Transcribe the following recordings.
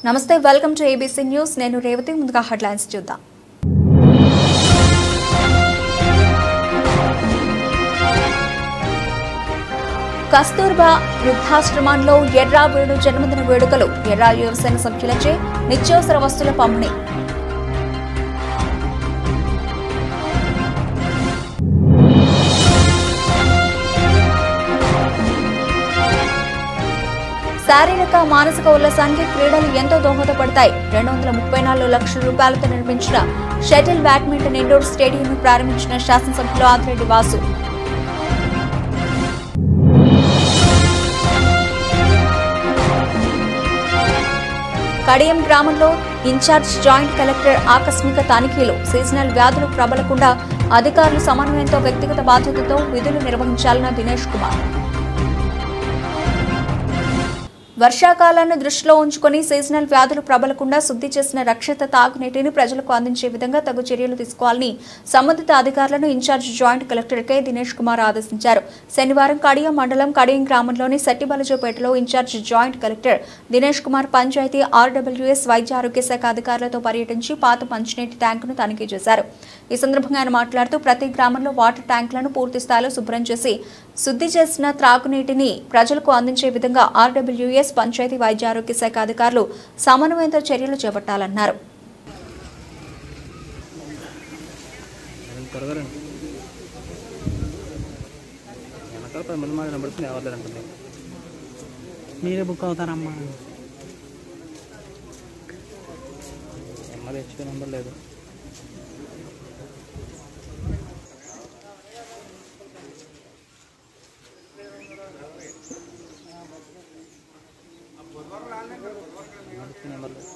నమస్తే welcome to ABC news నేను రేవతి ముందుగా హెడ్లైన్స్ చూద్దాం కస్తూర్బా వృద్ధాశ్రమంలో ఎర్రా వేడు జన్మదిన వేడుకలు ఎర్రా యువసేన సభ్యులచే నిత్యావసర వస్తువుల పంపిణీ శారీరక మానసిక ఉల్లాసానికి క్రీడలు ఎంతో దోహదపడతాయి రెండు వందల ముప్పై నాలుగు లక్షల రూపాయలతో నిర్మించిన షటిల్ బ్యాడ్మింటన్ ఇండోర్ స్టేడియంను ప్రారంభించిన శాసనసభ్యులు ఆదిరెడ్డి వాసు కడియం గ్రామంలో ఇన్ఛార్జ్ జాయింట్ కలెక్టర్ ఆకస్మిక తనిఖీలు సీజనల్ వ్యాధులు ప్రబలకుండా అధికారులు సమన్వయంతో వ్యక్తిగత బాధ్యతతో విధులు నిర్వహించాలన్న దినేష్ కుమార్ వర్షాకాలాన్ని దృష్టిలో ఉంచుకొని సీజనల్ వ్యాధులు ప్రబలకుండా శుద్ధి చేసిన రక్షిత తాగునీటిని ప్రజలకు అందించే విధంగా తగు చర్యలు తీసుకోవాలని సంబంధిత అధికారులను incharge joint collector K Dinesh Kumar ఆదేశించారు శనివారం కడియం మండలం కడియం గ్రామంలోని సట్టిబలజోపేటలో incharge joint collector Dinesh Kumar panchayat RWS వైద్య ఆరోగ్య శాఖ అధికారులతో పర్యటించి పాత మంచినీటి ట్యాంకును తనిఖీ చేశారు ఈ సందర్భంగా ఆయన మాట్లాడుతూ ప్రతి గ్రామంలో వాటర్ ట్యాంకులను పూర్తి స్థాయిలో శుభ్రం చేసి శుద్ధి చేసిన త్రాగునీటిని ప్రజలకు అందించే విధంగా ఆర్డబ్ల్యూఎస్ పంచాయతీ వైద్య ఆరోగ్య శాఖ అధికారులు సమన్వయంతో చర్యలు చేపట్టాలన్నారు త్వరగా రండి వెనకాల పది మంది మాట కనబడుతుంది ఎవరు అంటుంది మీరే బుక్ అవుతారమ్మా ఎమ్మెల్యే హెచ్పీ నెంబర్ లేదు హెచ్పీ నెంబర్ లేదు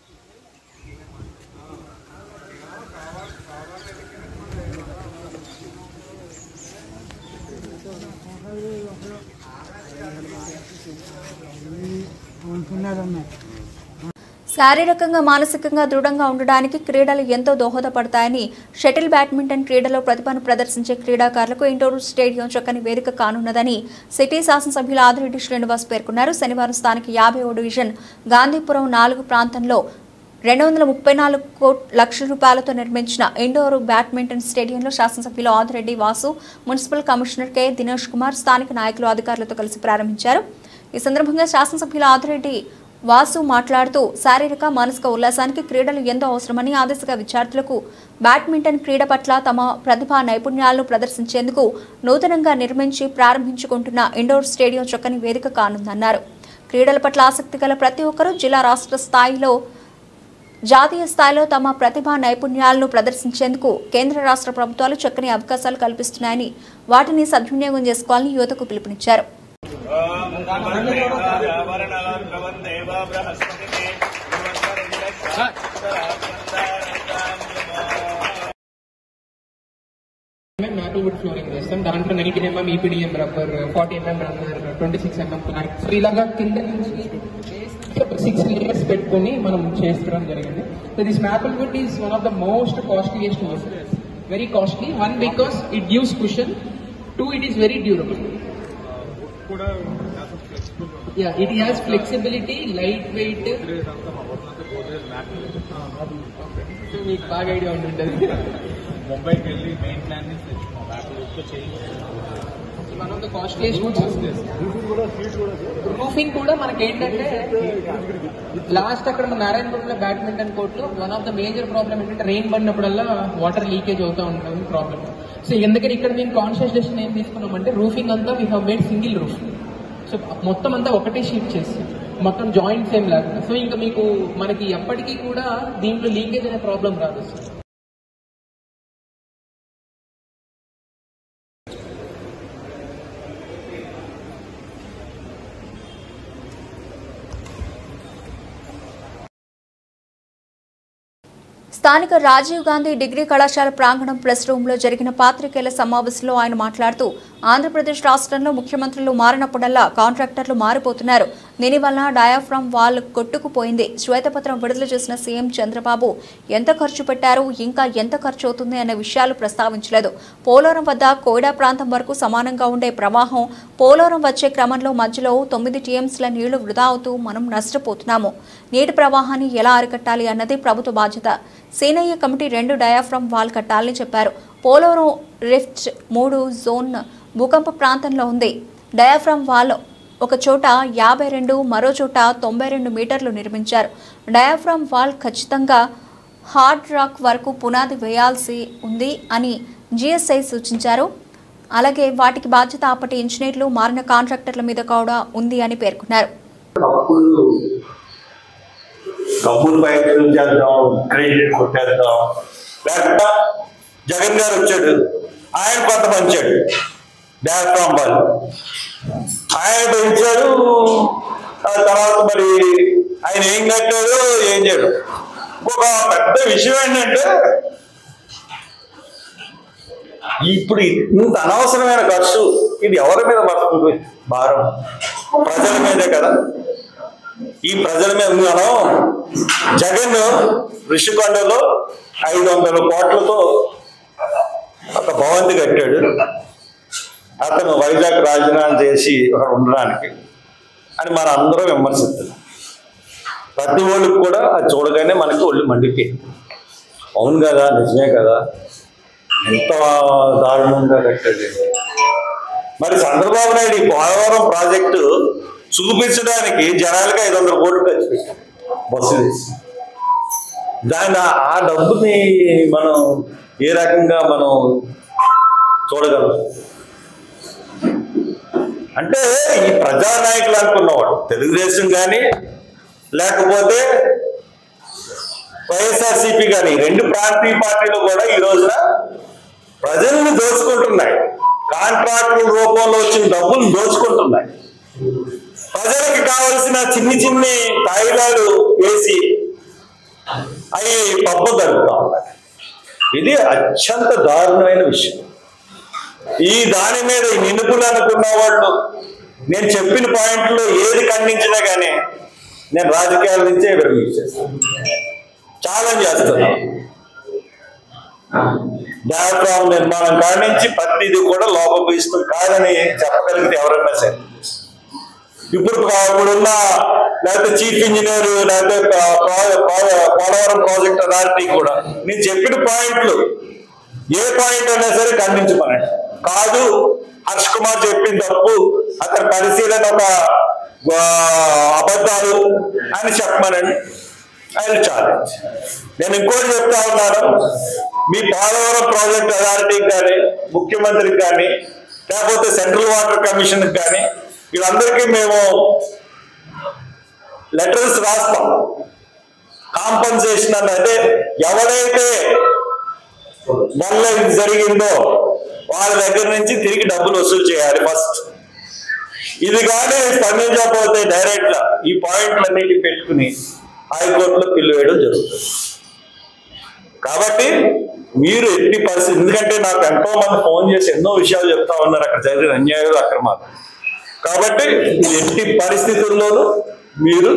ఉంటున్నారమ్మా శారీరకంగా మానసికంగా దృఢంగా ఉండడానికి క్రీడలు ఎంతో దోహదపడతాయని షటిల్ బ్యాడ్మింటన్ క్రీడలో ప్రతిభను ప్రదర్శించే క్రీడాకారులకు ఇండోర్ స్టేడియం చక్కని వేదిక కానున్నదని సిటీ శాసనసభ్యులు ఆదిరెడ్డి శ్రీనివాస్ పేర్కొన్నారు శనివారం స్థానిక యాభై డివిజన్ గాంధీపురం నాలుగు ప్రాంతంలో రెండు వందల ముప్పై నాలుగు కోట్ లక్షల రూపాయలతో నిర్మించిన ఇండోర్ బ్యాడ్మింటన్ స్టేడియంలో శాసనసభ్యులు Adireddy Vasu municipal commissioner K Dinesh Kumar స్థానిక నాయకులు అధికారులతో కలిసి ప్రారంభించారు ఈ సందర్భంగా శాసనసభ్యులు ఆదిరెడ్డి వాసు మాట్లాడుతూ శారీరక మానసిక ఉల్లాసానికి క్రీడలు ఎంతో అవసరమని ఆ దిశగా విద్యార్థులకు బ్యాడ్మింటన్ క్రీడ పట్ల తమ ప్రతిభా నైపుణ్యాలను ప్రదర్శించేందుకు నూతనంగా నిర్మించి ప్రారంభించుకుంటున్న ఇండోర్ స్టేడియం చక్కని వేదిక కానుందన్నారు క్రీడల పట్ల ఆసక్తి గల ప్రతి ఒక్కరూ జిల్లా రాష్ట్ర స్థాయిలో జాతీయ స్థాయిలో తమ ప్రతిభా నైపుణ్యాలను ప్రదర్శించేందుకు కేంద్ర రాష్ట్ర ప్రభుత్వాలు చక్కని అవకాశాలు కల్పిస్తున్నాయని వాటిని సద్వినియోగం చేసుకోవాలని యువతకు పిలుపునిచ్చారు మ్యాపిల్వుడ్ ఫ్లోరింగ్ చేస్తాం దాంట్లో nineteen MM EPDM rubber forty MM rubber twenty six MM plank so ఇలాగా కింద నుంచి సిక్స్ లేయర్స్ పెట్టుకొని మనం చేసుకోవడం జరిగింది so this maplewood is one of the most costliest work very costly one because it gives cushion too it is very durable yeah it has flexibility light weight so మీకు బాగా idea ఉంటుంటుంది ముంబైకి వెళ్ళి main plan నుంచి తెచ్చుకున్నాం apple change one of the costliest roofing కూడా మనకి ఏంటంటే last అక్కడ మన నారాయణపురంలో బ్యాడ్మింటన్ కోర్ట్ లో one of the major problem ఏంటంటే రెయిన్ పడినప్పుడల్లా వాటర్ లీకేజ్ అవుతూ ఉంటుంది ప్రాబ్లమ్ సో ఎందుకని ఇక్కడ మేము కాన్షియస్ డెసిషన్ ఏం తీసుకున్నామంటే రూఫింగ్ అంతా we have made single roof so మొత్తం అంతా ఒకటే షీట్ చేసి మొత్తం జాయింట్స్ ఏం లేకుండా సో ఇంకా మీకు మనకి ఎప్పటికీ కూడా దీంట్లో లీకేజ్ అనే ప్రాబ్లం రాదు సార్ స్థానిక రాజీవ్ గాంధీ డిగ్రీ కళాశాల ప్రాంగణం ప్రెస్ రూమ్ లో జరిగిన పాత్రికేయుల సమావేశంలో ఆయన మాట్లాడుతూ ఆంధ్రప్రదేశ్ రాష్ట్రంలో ముఖ్యమంత్రులు మారినప్పుడల్లా కాంట్రాక్టర్లు మారిపోతున్నారు దీనివల్ల డయాఫ్రమ్ వాల్ కొట్టుకుపోయింది శ్వేతపత్రం విడుదల చేసిన సీఎం చంద్రబాబు ఎంత ఖర్చు పెట్టారు ఇంకా ఎంత ఖర్చు అవుతుంది అనే విషయాలు ప్రస్తావించలేదు పోలవరం వద్ద కోయిడా ప్రాంతం వరకు సమానంగా ఉండే ప్రవాహం పోలవరం వచ్చే క్రమంలో మధ్యలో తొమ్మిది టీఎంసీల నీళ్లు వృధా అవుతూ మనం నష్టపోతున్నాము నీటి ప్రవాహాన్ని ఎలా అరికట్టాలి అన్నది ప్రభుత్వ బాధ్యత సీనయ్య కమిటీ రెండు డయాఫ్రమ్ వాల్ కట్టాలని చెప్పారు పోలవరం రిఫ్ట్ మూడు జోన్ భూకంప ప్రాంతంలో ఉంది డయాఫ్రమ్ వాల్ ఒక చోట యాభై రెండు మరో చోట తొంభై రెండు మీటర్లు నిర్మించారు డయాఫ్రమ్ వాల్ ఖచ్చితంగా హార్డ్ రాక్ వరకు పునాది వేయాల్సి ఉంది అని జిఎస్ఐ సూచించారు అలాగే వాటికి బాధ్యత అప్పటి ఇంజనీర్లు మారిన కాంట్రాక్టర్ల మీద కూడా ఉంది అని పేర్కొన్నారు అప్పుడు కమ్ములు బయట చేద్దాం క్రెడిట్ కొట్టేద్దాం లేకపోతే జగన్ గారు వచ్చాడు ఆయన కొంత పంచాడు డయాఫ్రామ్ వాళ్ళు ఆయన పెంచాడు ఆ తర్వాత మరి ఆయన ఏం కట్టాడు ఏం చేయడు ఒక పెద్ద విషయం ఏంటంటే ఇప్పుడు ఇంత అనవసరమైన ఖర్చు ఇది ఎవరి మీద పడుతుంది భారం ప్రజల మీదే కదా ఈ ప్రజల మీద మనం జగన్ ఋషికొండలో ఐదు వందల కోట్లతో ఒక భవంతి కట్టాడు అతను వైజాగ్ రాజీనామా చేసి అక్కడ ఉండడానికి అని మన అందరం విమర్శిస్తున్నాం ప్రతి ఒళ్ళకి కూడా అది చూడగానే మనకి ఒళ్ళు మండిపోయింది అవును కదా నిజమే కదా ఎంత దారుణంగా కట్టాడు మరి చంద్రబాబు నాయుడు ఈ పోలవరం ప్రాజెక్టు చూపించడానికి జనాలకి ఐదు వందల కోట్లు ఖర్చు పెట్టారు బస్సు వేసి దాని ఆ- ఆ డబ్బుని మనం ఏ రకంగా మనం చూడగలం అంటే ఈ ప్రజానాయకులు అనుకున్నవాడు తెలుగుదేశం కానీ లేకపోతే వైఎస్ఆర్సీపీ కానీ రెండు ప్రాంతీయ పార్టీలు కూడా ఈ రోజున ప్రజల్ని దోచుకుంటున్నాయి కాంట్రాక్టుల రూపంలో వచ్చిన డబ్బులు దోచుకుంటున్నాయి ప్రజలకు కావలసిన చిన్ని చిన్ని తాయిలాలు వేసి అవి పప్పు జరుగుతా ఉన్నాయి ఇది అత్యంత దారుణమైన విషయం ఈ దాని మీద ఈ నిలుపులు అనుకున్న వాళ్ళు నేను చెప్పిన పాయింట్లో ఏది ఖండించినా కానీ నేను రాజకీయాల నుంచే విరమించేస్తాను ఛాలెంజ్ చేస్తున్నాను డయాఫ్రామ్ నిర్మాణం కాడి నుంచి ప్రతిదీ కూడా లోపభూయిష్టం కాదని చెప్పగలిగితే ఎవరైనా సరే ఇప్పుడు ఇప్పుడున్న లేకపోతే చీఫ్ ఇంజనీర్ లేకపోతే ప- ప- ప- పోలవరం ప్రాజెక్ట్ అథారిటీ కూడా నేను చెప్పిన పాయింట్లు ఏ పాయింట్ అయినా సరే ఖండించమనండి కాదు హర్ష్ కుమార్ చెప్పిన తప్పు అతని పరిశీలన ఒక ఆ, అబద్ధాలు అని చెప్పమనండి ఆయన ఛాలెంజ్ నేను ఇంకోటి చెప్తా ఉన్నాను మీ పోలవరం ప్రాజెక్ట్ అథారిటీకి కానీ ముఖ్యమంత్రికి కానీ లేకపోతే సెంట్రల్ వాటర్ కమిషన్కి కానీ వీళ్ళందరికీ మేము లెటర్స్ రాస్తాం కాంపన్సేషన్ అన్నది ఎవరైతే వల్ల ఇది జరిగిందో వాళ్ళ దగ్గర నుంచి తిరిగి డబ్బులు వసూలు చేయాలి ఫస్ట్ ఇది కానీ స్పందించకపోతే డైరెక్ట్ గా ఈ పాయింట్లన్నిటి పెట్టుకుని హైకోర్టులో పిల్లు వేయడం జరుగుతుంది కాబట్టి మీరు ఎట్టి పరిస్థితి ఎందుకంటే నాకు ఎంతో మంది ఫోన్ చేసి ఎన్నో విషయాలు చెప్తా ఉన్నారు అక్కడ జరిగిన అన్యాయాలు అక్రమాలు కాబట్టి ఇది ఎట్టి పరిస్థితుల్లోనూ మీరు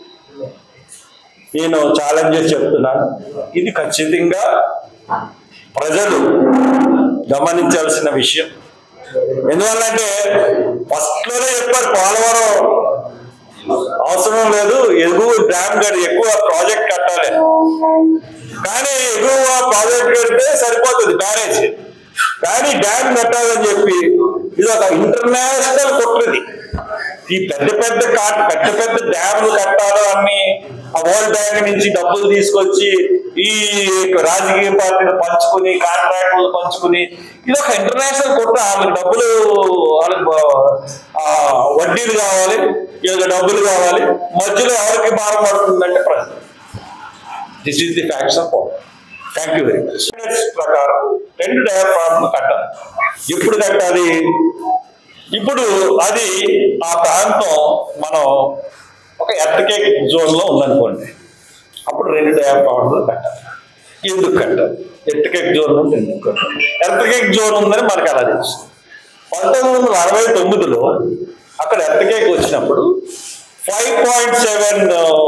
నేను ఛాలెంజ్ చేసి చెప్తున్నాను ఇది ఖచ్చితంగా ప్రజలు గమనించాల్సిన విషయం ఎందువల్లంటే ఫస్ట్ లోనే చెప్పారు పోలవరం అవసరం లేదు ఎగువ డ్యామ్ గడి ఎక్కువ ప్రాజెక్ట్ కట్టాలి కానీ ఎగువ ప్రాజెక్ట్ కడితే సరిపోతుంది బ్యారేజ్ కానీ డ్యామ్ కట్టాలని చెప్పి ఇది ఒక ఇంటర్నేషనల్ కుట్రది ఈ పెద్ద పెద్ద కా- పెద్ద పెద్ద డ్యామ్లు కట్టాలి అన్ని ఆ వరల్డ్ బ్యాంక్ నుంచి డబ్బులు తీసుకొచ్చి ఈ రాజకీయ పార్టీలు పంచుకుని కాంట్రాక్టులు పంచుకుని ఇది ఒక ఇంటర్నేషనల్ కుట్ర వాళ్ళకి డబ్బులు వాళ్ళకి ఆ, వడ్డీలు కావాలి వీళ్ళకి డబ్బులు కావాలి మధ్యలో ఎవరికి భారం పడుతుందంటే ప్రజలు this is the facts of thank you very much ప్రకారం రెండు డయాఫ్రామ్ కట్టాలి ఎప్పుడు కట్టాలి ఇప్పుడు అది ఆ ప్రాంతం మనం ఒక ఎర్తకేక్ జోన్ లో ఉందనుకోండి అప్పుడు రెండు డయాఫ్రామ్లు కట్టాలి ఎందుకు కట్టాలి ఎర్తకేక్ జోన్ నుండి ఎందుకు కట్టాలి ఎర్తకేక్ జోన్ ఉందని మనకు అలా తెలుసు పంతొమ్మిది వందల అరవై తొమ్మిదిలో అక్కడ ఎర్తకేక్ వచ్చినప్పుడు ఫైవ్ పాయింట్ సెవెన్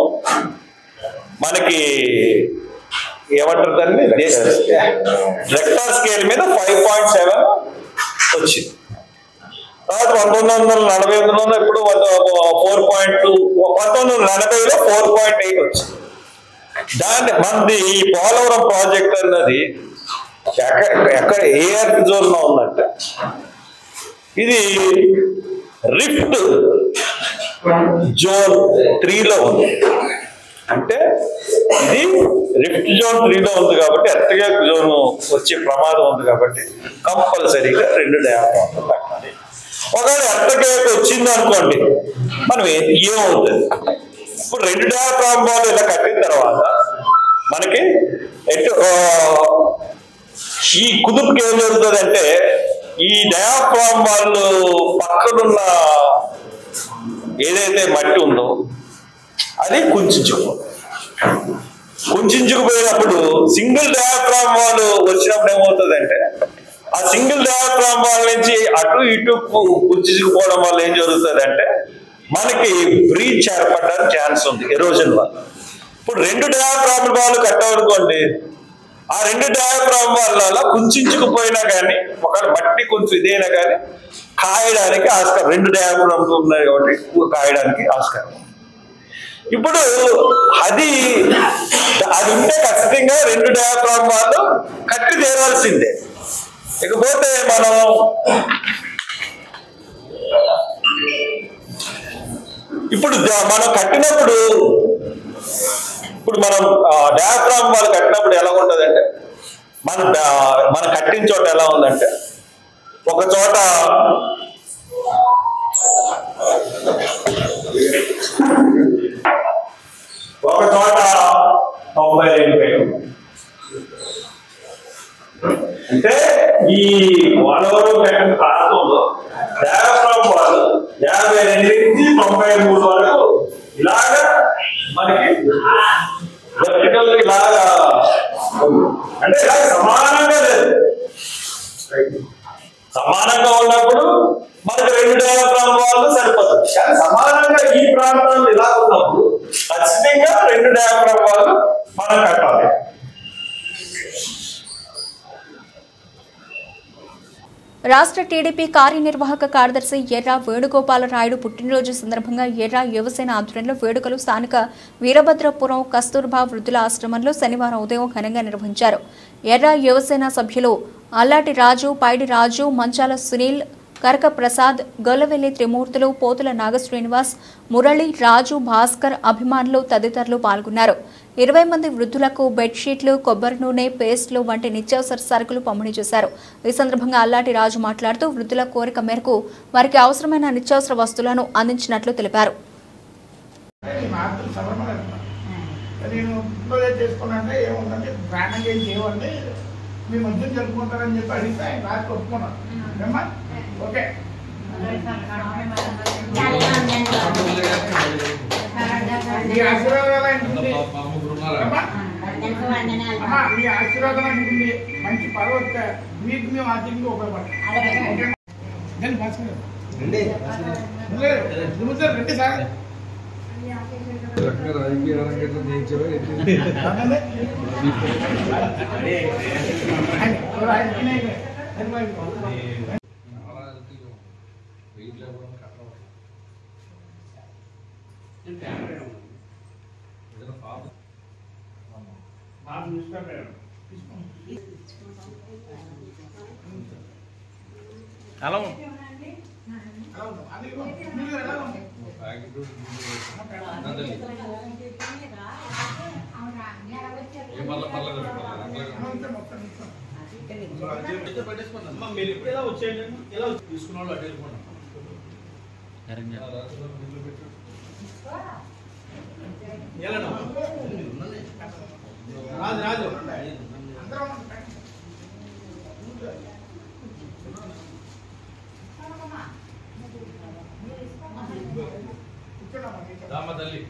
మనకి ఏమంటారు దాన్ని రెక్టార్ స్కేల్ మీద ఫైవ్ పాయింట్ సెవెన్ వచ్చింది తర్వాత పంతొమ్మిది వందల నలభై ఎనిమిదిలో ఇప్పుడు ఫోర్ పాయింట్ టూ పంతొమ్మిది వందల ఎనభైలో ఫోర్ పాయింట్ ఎయిట్ వచ్చింది దాన్ని మనది ఈ పోలవరం ప్రాజెక్ట్ అన్నది ఎక్కడ ఎక్కడ ఏ ఎర్త్ జోన్ లో ఉందంటే ఇది రిఫ్ట్ జోన్ త్రీలో ఉంది అంటే ఇది రిఫ్ట్ జోన్ త్రీలో ఉంది కాబట్టి ఎర్తగా జోన్ వచ్చే ప్రమాదం ఉంది కాబట్టి కంపల్సరీగా రెండు డయాఫ్రామ్లు పెట్టాలి ఒకవేళ ఎర్తకేక్ వచ్చింది అనుకోండి మనం ఏ- ఏమవుతుంది ఇప్పుడు రెండు డయాఫ్రామ్ బాల్ ఇలా కట్టిన తర్వాత మనకి ఎటు ఆ, ఈ కుదుపుకి ఏం జరుగుతుందంటే ఈ డయాఫ్రామ్ వాళ్ళు పక్కనున్న ఏదైతే మట్టి ఉందో అది కుంచుకుపోతుంది కుంచుకుపోయినప్పుడు సింగిల్ డయాఫ్రామ్ వాళ్ళు వచ్చినప్పుడు ఏమవుతుందంటే ఆ సింగిల్ డయాఫ్రామ్ వాళ్ళ నుంచి అటు ఇటు కు- కుంచుకుపోవడం వల్ల ఏం జరుగుతుందంటే మనకి బ్రీచ్ ఏర్పడడానికి ఛాన్స్ ఉంది ఎరోజన్ వల్ల ఇప్పుడు రెండు డయాఫ్రామ్ వాళ్ళు కట్టామనుకోండి ఆ రెండు డయాఫ్రామ్ వల్ల కుంచుకుపోయినా కానీ ఒకవేళ మట్టి కొంచెం ఇదైనా కానీ కాయడానికి ఆస్కారం రెండు డయాఫ్రామ్లు ఉన్నాయి కాబట్టి కాయడానికి ఆస్కారం ఇప్పుడు అది అది ఉంటే ఖచ్చితంగా రెండు డయాఫ్రామ్ వాళ్ళు కట్టి తీరాల్సిందే ఇకపోతే మనం ఇప్పుడు ద- మనం కట్టినప్పుడు ఇప్పుడు మనం డయాఫ్రామ్ వాళ్ళు కట్టినప్పుడు ఎలా ఉంటుందంటే మన డా- మనం కట్టిన చోట ఎలా ఉందంటే ఒక చోట ఒక చోట తొంభై రెండు వేలు అంటే ఈ పోలవరం కట్టిన ప్రాంతంలో డయాఫ్రామ్ వాళ్ళు యాభై రెండు నుంచి తొంభై మూడు వరకు ఇలాగా మనకి వర్టికల్ ఇలాగా ఉంది. అంటే ఇలా సమానంగా లేదు సమానంగా ఉన్నప్పుడు మనకి రెండు డయాఫ్రామ్ వాళ్ళు సరిపోతుంది కానీ సమానంగా ఈ ప్రాంతంలో ఇలా ఉన్నప్పుడు ఖచ్చితంగా రెండు డయాఫ్రామ్ వాళ్ళు మనం కట్టాలి రాష్ట్ర టీడీపీ కార్యనిర్వాహక కార్యదర్శి ఎర్ర వేణుగోపాలరాయుడు పుట్టినరోజు సందర్భంగా ఎర్ర యువసేన ఆధ్వర్యంలో వేడుకలు స్థానిక వీరభద్రపురం కస్తూర్బా వృద్ధుల ఆశ్రమంలో శనివారం ఉదయం ఘనంగా నిర్వహించారు ఎర్ర యువసేన సభ్యులు అల్లాటి రాజు పైడి రాజు మంచాల సునీల్ కరక ప్రసాద్ గొల్లవెల్లి త్రిమూర్తులు పోతుల నాగశ్రీనివాస్ మురళి రాజు భాస్కర్ అభిమానులు తదితరులు పాల్గొన్నారు ఇరవై మంది వృద్ధులకు బెడ్షీట్లు కొబ్బరి నూనె పేస్ట్లు వంటి నిత్యావసర సరుకులు పంపిణీ చేశారు ఈ సందర్భంగా అల్లాటి రాజు మాట్లాడుతూ వృద్ధుల కోరిక మేరకు వారికి అవసరమైన నిత్యావసర వస్తువులను అందించినట్లు తెలిపారు మార్పులు సవరణ నేను ఇంట్లో చేసుకున్నాంటే ఏముందంటే ప్రాణంగా ఏం చేయవండి మీ మధ్య జరుపుకుంటారని చెప్పి అడిగితే ఆయన రాత్రి ఒప్పుకున్నాను ఏమ్మా ఓకే మీ ఆశీర్వాదాలు ఉంటుంది అమ్మా అమ్మా, మీ ఆశీర్వాదం ఉంటుంది మంచి పర్వత మీకు మేము ఆర్థికంగా ఉపయోగపడతాం ఓకే? రండి, భాస్కర్ గారు. లేదు, దిగుతారు, రండి సార్ హలో అది మీరు ఎలా ఉంది మీరు ఎప్పుడు ఎలా వచ్చేయండి ఎలా తీసుకున్న వాళ్ళు అటు వెళ్ళిపోండి ఎలా రాజు రాజు రామ తల్లి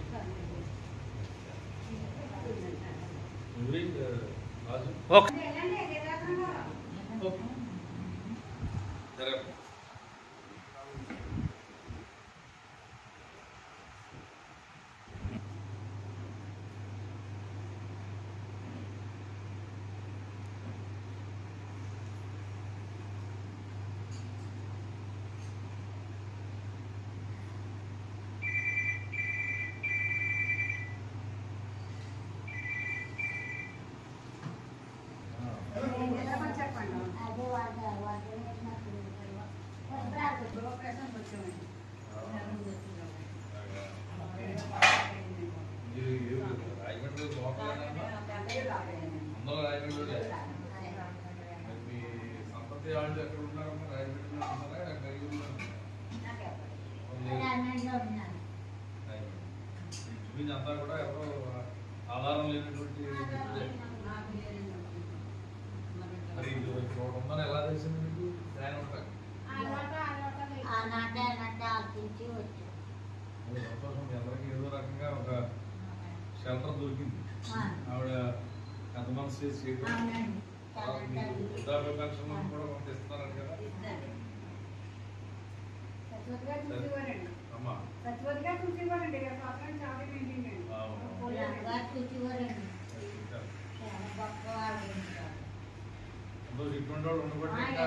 ఊరి, రాజు ఓకే జరగ. మీరు ఏ ఊరు? రాయగఢ్ లోకలేనా? అందరూ రాయగఢ్లోనే. మరి మీ సంపత్తి వాళ్ళు ఎక్కడ ఉన్నారమ్మా రాయగఢ్లో ఉన్నారా గరీబుల్లో చూపించి అంతా కూడా ఎవరో ఆధారం లేనటువంటి వ్యక్తులే. మరి ఇది ఇక్కడ ఒకటి ఉందని ఎలా తెలిసింది మీకు ఆయన ఉంటా సంతోషం మీ అందరికీ ఏదో రకంగా ఒక షెల్టర్ దొరికింది ఆవిడ ఎంత మనసు చేసి చేయడం మీకు వృద్ధాప్య పెన్షన్ కూడా కొంత ఇస్తున్నారు కదా అమ్మా సంతోషం ఇటువంటి వాళ్ళు ఉండబట్టి ఇంకా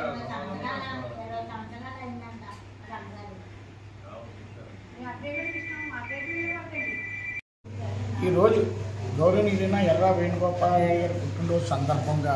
ఈరోజు గౌరవనీయులైన ఎర్ర వేణుగోపాల్ గారి పుట్టినరోజు సందర్భంగా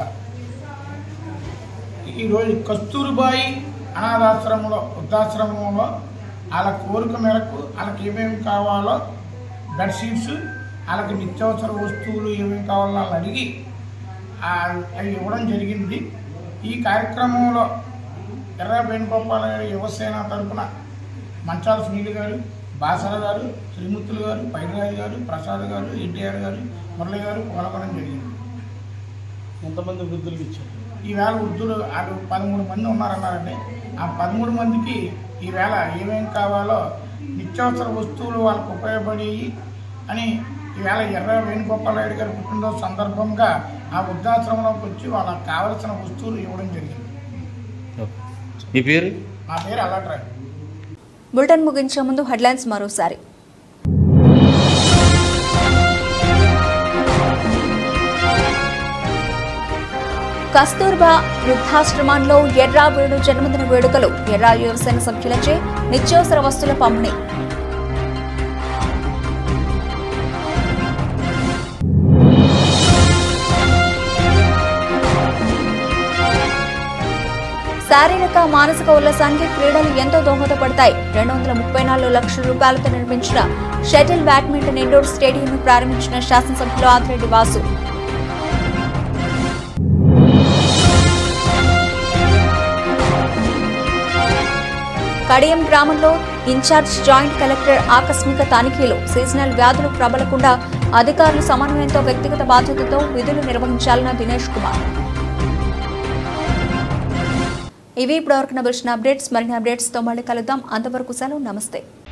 ఈరోజు కస్తూరిబాయి అనాథాశ్రమంలో వృద్ధాశ్రమంలో వాళ్ళ కోరిక మేరకు వాళ్ళకి ఏమేమి కావాలో బెడ్షీట్స్ వాళ్ళకి నిత్యావసర వస్తువులు ఏమేమి కావాలో వాళ్ళని అడిగి ఆ, అవి ఇవ్వడం జరిగింది ఈ కార్యక్రమంలో ఎర్ర వేణుగోపాల్ గారి యువసేన తరపున మంచాల సునీల్ గారు బాసర గారు శ్రీమూర్తులు గారు పైరాజు గారు ప్రసాద్ గారు ఎన్టీఆర్ గారు మురళి గారు పాల్గొనడం జరిగింది ఎంతమంది వృద్ధులకు ఇచ్చారు ఈవేళ వృద్ధులు వాళ్ళు పదమూడు మంది ఉన్నారన్నారండి ఆ పదమూడు మందికి ఈవేళ ఏమేం కావాలో నిత్యావసర వస్తువులు వాళ్ళకు ఉపయోగపడేవి అని ఈవేళ ఎర్ర వేణుగోపాల్ రెడ్డి గారి పుట్టినరోజు సందర్భంగా ఆ వృద్ధాశ్రమంలోకి వచ్చి వాళ్ళకి కావలసిన వస్తువులు ఇవ్వడం జరిగింది మీ పేరు నా పేరు అలాట్రాయ్ బులెటిన్ ముగించే ముందు హెడ్లైన్స్ మరోసారి కస్తూర్బా వృద్ధాశ్రమంలో ఎర్రా వేణు జన్మదిన వేడుకలు ఎర్రా యువసేన సభ్యులచే నిత్యావసర వస్తువుల పంపిణీ శారీరక మానసిక ఉల్లాసానికి క్రీడలు ఎంతో దోహదపడతాయి రెండు వందల ముప్పై నాలుగు లక్షల రూపాయలతో నిర్మించిన షటిల్ బ్యాడ్మింటన్ ఇండోర్ స్టేడియంను ప్రారంభించిన శాసనసభ్యులు ఆదిరెడ్డి వాసు కడియం గ్రామంలో ఇన్ఛార్జ్ జాయింట్ కలెక్టర్ ఆకస్మిక తనిఖీలు సీజనల్ వ్యాధులు ప్రబలకుండా అధికారులు సమన్వయంతో వ్యక్తిగత బాధ్యతతో విధులు నిర్వహించాలన్న దినేష్ కుమార్ ఇవి ఇప్పటివరకు నబిల్సిన అప్డేట్స్ మరిన్ని అప్డేట్స్తో మళ్ళీ కలుద్దాం అంతవరకు సెలవు నమస్తే